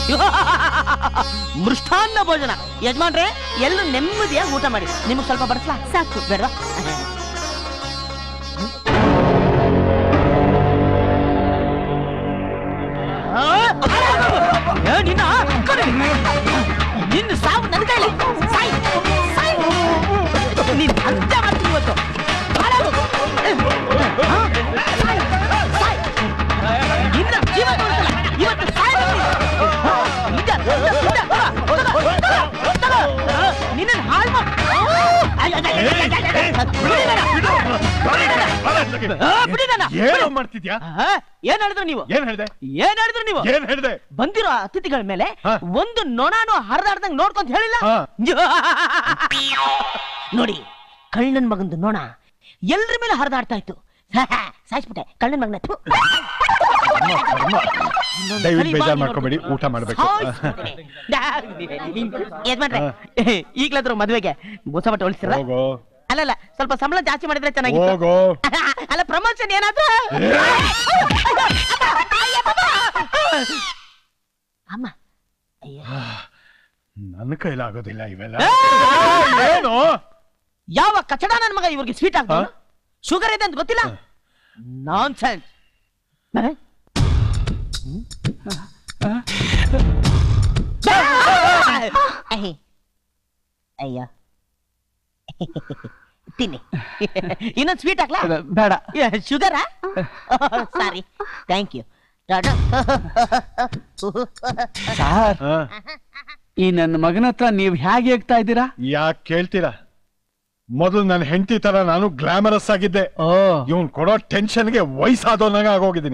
ಮೃಷ್ಟಾನ್ನ ಭೋಜನ ಯಜಮಾನ್ರೆ ಎಲ್ಲರೂ ನೆಮ್ಮದಿಯಾಗಿ ಊಟ ಮಾಡಿ ನಿಮ್ಗೆ ಸ್ವಲ್ಪ ಬಡಿಸ್ಲಾ ಸಾಕು ಬೇಡವಾ ಏ, ನಿನ್ನ ಕಡೆ. ನಿನ್ನ ಸಾವು ನನ್ನ ಕೈಲಿ ಸಾಯ್ ಸಾಯ್ ನೀನ್ ಅಂತ್ಯ ಮಾಡ್ತೀನಿ ಇವತ್ತು ಹಾಳಾಗು. ಹಾ? ಸಾಯ್, ಸಾಯ್. ನಿನ್ನ ಜೀವ ಉಳಿಸಲ್ಲ. ಇವತ್ತು ಸಾಯ್ಬೇಕು ನೀನು. ನಿಜ, ನಿಜ, ನಿಜ. ತಗೋ, ತಗೋ, ತಗೋ, ತಗೋ. ನಿನ್ನನ್ನ ಹಾಳು ಮಾಡ್- ಅಯ್ಯ, ಅಯ್ಯ, ಅಯ್ಯ, ಅಯ್ಯ, ಅಯ್ಯ, ಅಯ್ಯ. ಬಿಡಿ ನನ್ನ. ಬಿಡಿ ನನ್ನ. ಆ, ಬಿಡಿ ನನ್ನ. ಏನೋ ಮಾಡ್ತಿದ್ಯಾ ಆ, ಏನ್ ಹೇಳಿದ್ರು ನೀವು ಏನ್ ಹೇಳ್ದೆ ಏನ್ ಹೇಳಿದ್ರು ನೀವು ಏನ್ ಹೇಳ್ದೆ ಬಂದಿರೋ ಅತಿಥಿಗಳ ಮೇಲೆ ಹಾ. ಒಂದು ನೊಣಾನು ಹರಿದಾಡ್ದಂಗ್ ನೋಡ್ಕೊಂತ ಹೇಳಿಲ್ಲ ಹಾ. ನೋಡಿ ಕಳ್ಳನ್ ಮಗಂದು ನೊಣ ಎಲ್ರ ಮೇಲೆ ಹರಿದಾಡ್ತಾ ಇತ್ತು ಸಾಯಿಸ್ಬಿಟ್ಟೆ ಕಳ್ಳನ್ ಮಗನ ಥು. ಇನ್ನೊಂದ್ ದಯವಿಟ್ಟು ಸಲಿ ಬೇಜಾರ್ ಬಾಗಿ ಮಾಡ್ಕೊಬೇಡಿ ನೋಡ್ಬಿಟ್ಟು ಊಟ ಮಾಡ್ಬೇಕು ಸಾಯಿಸ್ಬಿಡ್ತೀನಿ. ಯಜಮಾನ್ರೆ ಈಗ್ಲಾದ್ರು ಮದ್ವೆಗೆ ಬೂಸ ಬಟ್ಟೆ ಹೊಲಿಸಿರ ಹೋಗೋ ಅಲ್ಲಲ್ಲ ಸ್ವಲ್ಪ ಸಂಬಳ ಜಾಸ್ತಿ ಮಾಡಿದ್ರೆ ಚೆನ್ನಾಗಿತ್ತು ಹೋಗೋ ಅಲ್ಲ ಪ್ರಮೋಷನ್ ಏನಾದ್ರು ಅಮ್ಮ ಅಯ್ಯ. ನನ್ನ ಕೈಲಾಗೋದಿಲ್ಲ ಇವೆಲ್ಲ ಏ! ಏನು ಯಾವ ಕಚಡ ನನ್ನ ಮಗ ಇವ್ರಿಗೆ ಸ್ವೀಟ್ ಆಗ್ತಾವ ಹಾ? ಶುಗರ್ ಇದೆ ಅಂತ ಗೊತ್ತಿಲ್ಲ ನಾನ್ ಸೆನ್ಸ್ ಅಯ್ಯ ತಿನ್ನಿ ಇನ್ನೊಂದು ಸ್ವೀಟ್ ಹಾಕ್ಲಾ ಬೇಡ ಶುಗರಾ ಸಾರಿ ಥ್ಯಾಂಕ್ ಯು ಸರ್ ಹಾ? ಈ ನನ್ನ ಮಗನ ಹತ್ರ ನೀವ್ ಹೇಗೆ ಹೇಳ್ತಾ ಇದ್ದೀರಾ ಯಾಕ್ ಕೇಳ್ತೀರಾ ಮೊದಲು ನನ್ನ ಹೆಂಡತಿ ತರ ನಾನು ಗ್ಲಾಮರಸ್ ಆಗಿದ್ದೆ ಓ ಇವನ್ ಕೊಡೋ ಟೆನ್ಷನ್ಗೆ ವಯಸ್ಸಾದವನಾಗ ಆಗೋಗಿದ್ದೀನಿ